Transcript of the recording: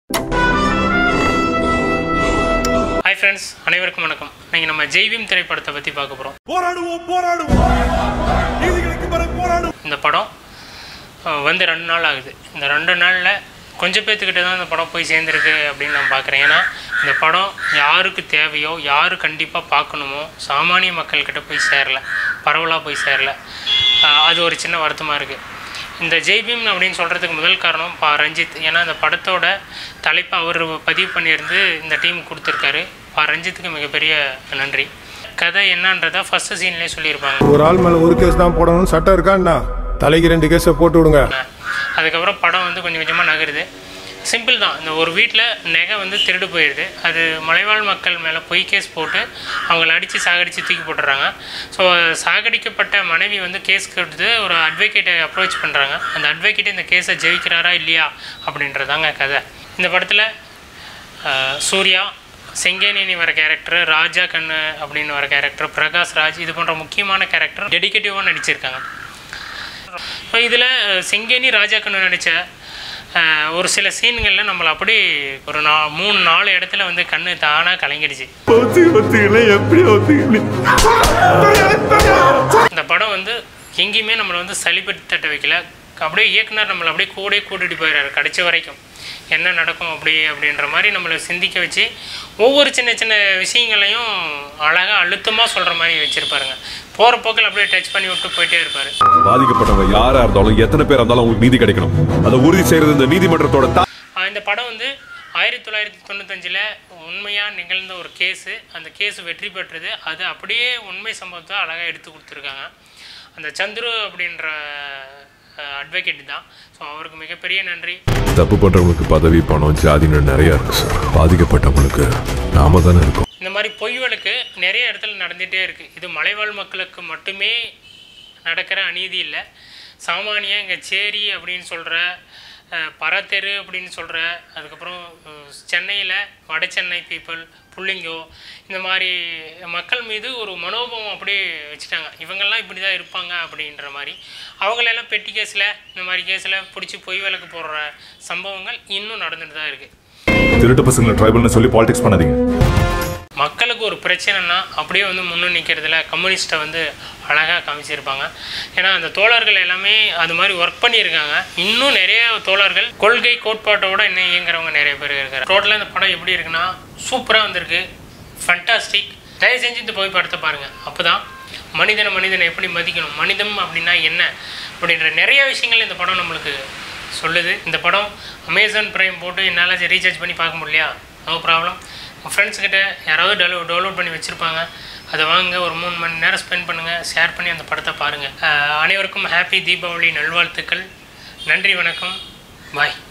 hi friends அனைவருக்கும் வணக்கம் நீங்கள் நம்ம ஜெய்வீம் திரைப்படத்தை பற்றி பார்க்க போகிறோம் போராடுவோம் போராடுவோம் நீதிகளுக்கு பிற போராடுவோம் இந்த படம் அஹ், வந்து ரெண்டு நாள் ஆகுது இந்த ரெண்டு நாளில் கொஞ்சம் பேர்த்துக்கிட்ட தான் இந்த படம் போய் சேர்ந்துருக்கு அப்படின்னு நான் பார்க்குறேன் ஏன்னா இந்த படம் யாருக்கு தேவையோ யார் கண்டிப்பாக பார்க்கணுமோ சாமானிய மக்கள்கிட்ட போய் சேரல பரவலாக போய் சேரல அஹ், அது ஒரு சின்ன வருத்தமாக இருக்குது இந்த ஜெய்பீம் அப்படின்னு சொல்கிறதுக்கு முதல் காரணம் பா ரஞ்சித் ஏன்னா இந்த படத்தோட தலைப்பை அவர் பதிவு பண்ணியிருந்து இந்த டீம் கொடுத்துருக்காரு பா ரஞ்சித்துக்கு மிகப்பெரிய நன்றி கதை என்னன்றதை ஃபஸ்ட்டு சீன்லேயே சொல்லியிருப்பாங்க ஒரு ஆள் மேல ஒரு கேஸ் தான் போடணும் சட்டம் இருக்காண்ணா தலைக்கு ரெண்டு கேஸை போட்டு விடுங்க அதுக்கப்புறம் படம் வந்து கொஞ்சம் கொஞ்சமாக நகருது சிம்பிள் தான் இந்த ஒரு வீட்டில் நகை வந்து திருடு போயிடுது அது மலைவாழ் மக்கள் மேலே பொய் கேஸ் போட்டு அவங்கள அடித்து சாகடித்து தூக்கி போட்டுறாங்க ஸோ சாகடிக்கப்பட்ட மனைவி வந்து கேஸ் கொடுத்து ஒரு அட்வொகேட்டை அப்ரோச் பண்ணுறாங்க அந்த அட்வொகேட் இந்த கேஸை ஜெயிக்கிறாரா இல்லையா அப்படின்றதாங்க கதை இந்த படத்தில் சூர்யா செங்கேனி வர கேரக்டர் ராஜா கண்ணு அப்படின்னு வர கேரக்டர் பிரகாஷ் ராஜ் இது போன்ற முக்கியமான கேரக்டர் டெடிகேட்டிவாக நடிச்சிருக்காங்க இப்போ இதில் செங்கேனி ராஜா கண்ணு நடித்த ஒரு சில சீன்களில் நம்மளை அப்படி ஒரு நா மூணு நாலு இடத்துல வந்து கண்ணு தானாக கலங்கிடுச்சு ஒத்து ஒத்துக்கல எப்படி ஒத்துக்கல இந்த படம் வந்து எங்கேயுமே நம்மளை வந்து சளிப்பட்டு தட்ட வைக்கல அப்படியே இயக்குனர் நம்மளை அப்படியே கூடயே கூட்டிகிட்டு போயிடுறாரு கடைசி வரைக்கும் என்ன நடக்கும் அப்படி அப்படின்ற மாதிரி நம்மளை சிந்திக்க வச்சு ஒவ்வொரு சின்ன சின்ன விஷயங்களையும் அழகாக அழுத்தமாக சொல்கிற மாதிரி வச்சுருப்பாருங்க போகிற போக்கில் அப்படியே டச் பண்ணி விட்டு போயிட்டே இருப்பார் பாதிக்கப்பட்டவங்க யாரா இருந்தாலும் எத்தனை பேர் இருந்தாலும் அவங்களுக்கு நீதி கிடைக்கணும் அதை உறுதி செய்யறது இந்த நீதிமன்றத்தோட தா- ஆஹ் இந்த படம் வந்து ஆயிரத்தி தொள்ளாயிரத்தி தொண்ணூத்தஞ்சில் உண்மையாக நிகழ்ந்த ஒரு கேஸு அந்த கேஸ் வெற்றி பெற்றது அது அப்படியே உண்மை சம்பவத்தை அழகாக எடுத்து கொடுத்துருக்காங்க அந்த சந்துரு அப்படின்ற அட்வொகேட் தான் ஸோ அவருக்கு மிகப்பெரிய நன்றி தப்பு பண்றவங்களுக்கு பதவி பணம் ஜாதின்னு நிறைய இருக்கு சார் பாதிக்கப்பட்டவங்களுக்கு நாம தானே இருக்கோம் இந்த மாதிரி பொய் வழக்கு நிறைய இடத்துல நடந்துகிட்டே இருக்குது இது மலைவாழ் மக்களுக்கு மட்டுமே நடக்கிற அநீதி இல்லை சாமானிய இங்கே சேரி அப்படின்னு சொல்கிற பரத்தெரு அப்படின்னு சொல்கிற அதுக்கப்புறம் சென்னையில் வட சென்னை பீப்புள் புள்ளிங்கோ இந்த மாதிரி மக்கள் மீது ஒரு மனோபாவம் அப்படியே வச்சுட்டாங்க இவங்கெல்லாம் இப்படி தான் இருப்பாங்க அப்படின்ற மாதிரி அவங்களெல்லாம் பெட்டி கேஸில் இந்த மாதிரி கேஸில் பிடிச்சி பொய் வழக்கு போடுற சம்பவங்கள் இன்னும் நடந்துட்டு தான் இருக்குது திருட்டு பசங்களை ட்ரைபல்னு சொல்லி பாலிடிக்ஸ் பண்ணாதீங்க மக்களுக்கு ஒரு பிரச்சனைனா அப்படியே வந்து முன்னு நிற்கிறதுல கம்யூனிஸ்ட்டை வந்து அழகாக காமிச்சிருப்பாங்க ஏன்னா அந்த தோழர்கள் எல்லாமே அது மாதிரி ஒர்க் பண்ணியிருக்காங்க இன்னும் நிறைய தோழர்கள் கொள்கை கோட்பாட்டோட இன்னும் இயங்குறவங்க நிறைய பேர் இருக்காங்க டோட்டலாக இந்த படம் எப்படி இருக்குன்னா சூப்பராக வந்திருக்கு ஃபண்டாஸ்டிக் தயவு செஞ்சு இந்த போய் படத்தை பாருங்கள் அப்போ தான் மனிதனை மனிதனை எப்படி மதிக்கணும் மனிதம் அப்படின்னா என்ன அப்படின்ற நிறைய விஷயங்கள் இந்த படம் நம்மளுக்கு சொல்லுது இந்த படம் அமேசான் ப்ரைம் போட்டு என்னால் ரீசார்ஜ் பண்ணி பார்க்க முடியலையா நோ ப்ராப்ளம் உங்கள் ஃப்ரெண்ட்ஸ் கிட்ட யாராவது டவுலோ டவுன்லோட் பண்ணி வச்சுருப்பாங்க அதை வாங்க ஒரு மூணு மணி நேரம் ஸ்பெண்ட் பண்ணுங்கள் ஷேர் பண்ணி அந்த படத்தை பாருங்கள் அனைவருக்கும் ஹாப்பி தீபாவளி நல்வாழ்த்துக்கள் நன்றி வணக்கம் பாய்